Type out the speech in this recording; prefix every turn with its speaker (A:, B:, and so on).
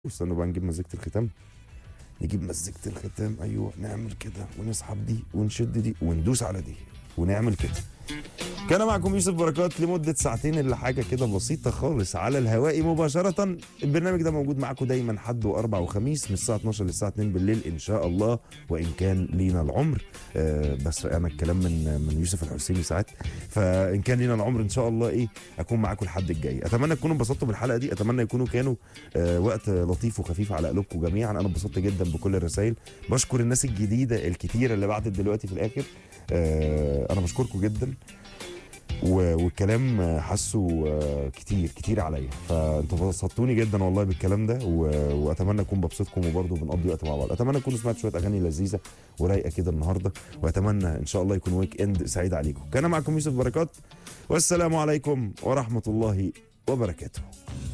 A: واستنوا بقى نجيب مزيكة الختام نجيب مزيكة الختام ايوه نعمل كده ونسحب دي ونشد دي وندوس على دي ونعمل كده كان معكم يوسف بركات لمدة ساعتين إلا حاجة كده بسيطة خالص على الهواء مباشرة البرنامج ده موجود معاكم دايما حد وأربع وخميس من الساعة 12 للساعة 2 بالليل إن شاء الله وإن كان لينا العمر آه بس أنا الكلام من من يوسف الحسيني ساعات فإن كان لينا العمر إن شاء الله إيه أكون معاكم الحد الجاي أتمنى تكونوا انبسطتوا بالحلقة دي أتمنى يكونوا كانوا آه وقت لطيف وخفيف على قلوبكم جميعا أنا انبسطت جدا بكل الرسائل بشكر الناس الجديدة الكتيرة اللي بعتت دلوقتي في الآخر آه أنا بشكركم جدا و- والكلام حاسه آه، كتير كتير عليا فانتوا بسطتوني جدا والله بالكلام ده و- واتمنى اكون ببسطكم وبرضه بنقضي وقت مع بعض اتمنى تكونوا سمعتوا شويه اغاني لذيذه ورايقه كده النهارده واتمنى ان شاء الله يكون ويك اند سعيد عليكم كان معكم يوسف بركات والسلام عليكم ورحمه الله وبركاته